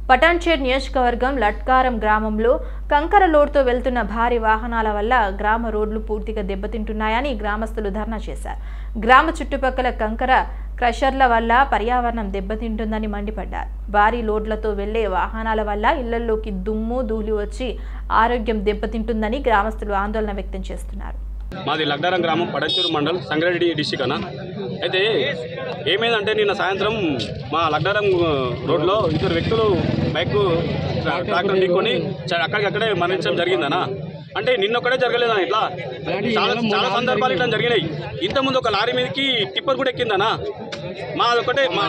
పటాన్చేర్ నియోజకవర్గం లట్కారం గ్రామంలో కంకర లోడ్తో వెళ్తున్న భారీ వాహనాల వల్ల గ్రామ రోడ్లు పూర్తిగా దెబ్బతింటున్నాయని గ్రామస్తులు ధర్నా చేశారు గ్రామ చుట్టుపక్కల కంకర క్రషర్ల వల్ల పర్యావరణం దెబ్బతింటుందని మండిపడ్డారు భారీ లోడ్లతో వెళ్లే వాహనాల వల్ల ఇళ్లలోకి దుమ్ము ధూళి వచ్చి ఆరోగ్యం దెబ్బతింటుందని గ్రామస్తులు ఆందోళన వ్యక్తం చేస్తున్నారు మాది లగ్డారం గ్రామం పడచూరు మండల్ సంగారెడ్డి డిస్టిక్ అన్న అయితే ఏమైందంటే నిన్న సాయంత్రం మా లగ్డారం రోడ్లో ఇద్దరు వ్యక్తులు బైక్ ట్రాక్టర్ ఢీకొని చ- అక్కడికక్కడే మరణించడం జరిగిందనా అంటే నిన్నొక్కడే జరగలేదన్న ఇట్లా చాలా చాలా సందర్భాలు ఇట్లా జరిగినాయి ఇంతకుముందు ఒక లారీ మీదకి టిప్పర్ కూడా ఎక్కిందనా మా ఒకటే మా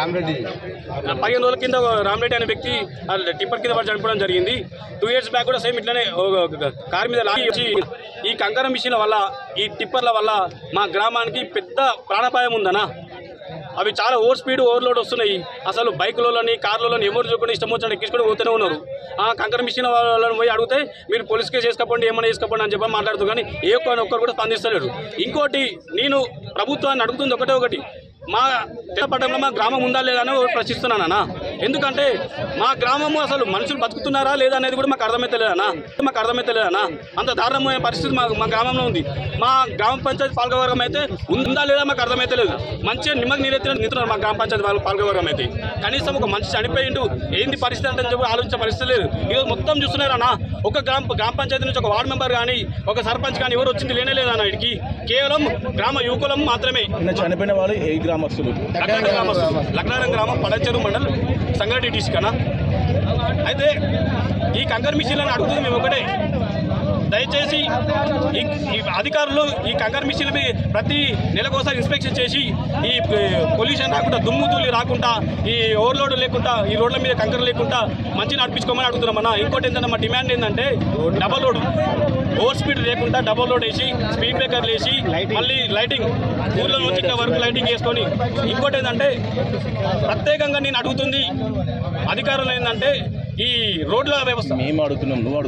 పదిహేను రోజుల కింద ఒక రామరెడ్డి అనే వ్యక్తి ఆ టిప్పర్ కింద పడి చనిపోవడం జరిగింది టూ ఇయర్స్ బ్యాక్ కూడా సేమ్ ఇట్లానే ఒక కారు మీద లారీ వచ్చి ఈ కంకర మిషన్ల వల్ల ఈ టిప్పర్ల వల్ల మా గ్రామానికి పెద్ద ప్రాణాపాయం ఉందనా అవి చాలా ఓవర్ స్పీడ్ ఓవర్లోడ్ వస్తున్నాయి అసలు బైకులని కార్లని ఎవరు చూసుకుని ఇష్టం వచ్చినట్టు ఎక్కించుకొని పోతూనే ఉన్నారు ఆ కంకర మిషన్ వాళ్ళని పోయి అడిగితే మీరు పోలీస్ కేసు వేసుకోండి ఏమైనా వేసుకోండి అని చెప్పి మాట్లాడుతూ కానీ ఏ ఒక్క ఒక్కరు కూడా స్పందిస్తలేరు ఇంకోటి నేను ప్రభుత్వాన్ని అడుగుతుంది ఒకటే ఒకటి మా తెల్లపట్టణంలో మా గ్రామం ఉందా లేదా అని ప్రశ్నిస్తున్నానన్నా ఎందుకంటే మా గ్రామము అసలు మనుషులు బతుకుతున్నారా లేదా అనేది కూడా మాకు అర్థమైతలేదన్నా మాకు అర్థమైతలేదన్నా అంత దారుణమైన పరిస్థితి మా మా గ్రామంలో ఉంది మా గ్రామ పంచాయతీ పాలకవర్గం అయితే ఉందా లేదా మాకు అర్థమైతలేదు మంచిగా నిమ్మకి నీరెత్తిన నింటున్నారు మా గ్రామ పంచాయతీ వాళ్ళ పాలకవర్గం అయితే కనీసం ఒక మనిషి చనిపోయిండు ఏంది పరిస్థితి అంటే చెప్పి ఆలోచించే పరిస్థితి లేదు ఈరోజు మొత్తం చూస్తున్నారన్నా ఒక గ్రామ గ్రామ పంచాయతీ నుంచి ఒక వార్డు మెంబర్ కానీ ఒక సర్పంచ్ కానీ ఎవరు వచ్చింది లేనే లేదన్న ఇడికి కేవలం గ్రామ యువకులం మాత్రమే నిన్న చనిపోయిన వాళ్ళు ఏ గ్రామస్తులు లగ్నారం గ్రామం లగ్నారం గ్రామం పడచెరు మండల్ సంగారెడ్డి డిస్టిక్ అన్న అయితే ఈ కంకర్ మిషన్లను అడుగుతుంది మేము ఒకటే దయచేసి ఈ ఈ అధికారులు ఈ కంకర్ మిషన్లపై ప్రతి నెలకోసారి ఇన్స్పెక్షన్ చేసి ఈ పొల్యూషన్ రాకుండా దుమ్ము ధూళి రాకుండా ఈ ఓవర్లోడ్ లేకుండా ఈ రోడ్ల మీద కంకర లేకుండా మంచి నడిపించుకోమని అడుగుతున్నామన్నా ఇంకోటి ఏంటంటే మా డిమాండ్ ఏంటంటే డబల్ లోడ్ ఓవర్ స్పీడ్ లేకుండా డబల్ లోడ్ వేసి స్పీడ్ బ్రేకర్లు వేసి మళ్ళీ లైటింగ్ ఊర్లో నుంచి ఇంకా వరకు లైటింగ్ వేసుకొని ఇంకోటి ఏంటంటే ప్రత్యేకంగా నేను అడుగుతుంది అధికారులు ఏంటంటే ఈ రోడ్ల వ్యవస్థ మేము అడుగుతున్నాం నువ్వు